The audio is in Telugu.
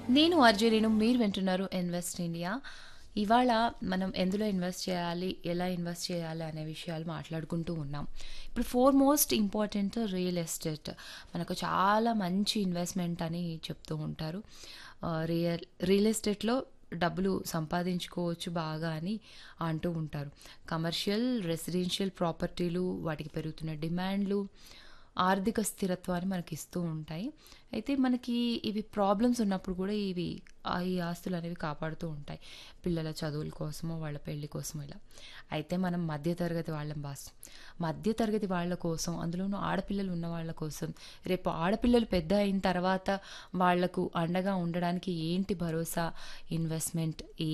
నేను ఆర్జే రేణు మీరు వింటున్నారు ఇన్వెస్ట్ ఇండియా ఇవాళ మనం ఎందులో ఇన్వెస్ట్ చేయాలి ఎలా ఇన్వెస్ట్ చేయాలి అనే విషయాలు మాట్లాడుకుంటూ ఉన్నాం ఇప్పుడు foremost important real estate మనకు చాలా మంచి ఇన్వెస్ట్మెంట్ అని చెప్తూ ఉంటారు ఆ, రియల్ రియల్ ఎస్టేట్లో డబ్బులు సంపాదించుకోవచ్చు బాగా అని అంటూ ఉంటారు కమర్షియల్ రెసిడెన్షియల్ ప్రాపర్టీలు వాటికి పెరుగుతున్న డిమాండ్లు ఆర్థిక స్థిరత్వాన్ని మనకి ఇస్తూ ఉంటాయి అయితే మనకి ఇవి ప్రాబ్లమ్స్ ఉన్నప్పుడు కూడా ఇవి ఆ ఈ ఆస్తులు అనేవి కాపాడుతూ ఉంటాయి పిల్లల చదువుల కోసమో వాళ్ళ పెళ్లి కోసమో ఇలా అయితే మనం మధ్యతరగతి వాళ్ళం బాస్ మధ్యతరగతి వాళ్ళ కోసం అందులోనూ ఆడపిల్లలు ఉన్న వాళ్ళ కోసం రేపు ఆడపిల్లలు పెద్ద అయిన తర్వాత వాళ్లకు అండగా ఉండడానికి ఏంటి భరోసా ఇన్వెస్ట్మెంట్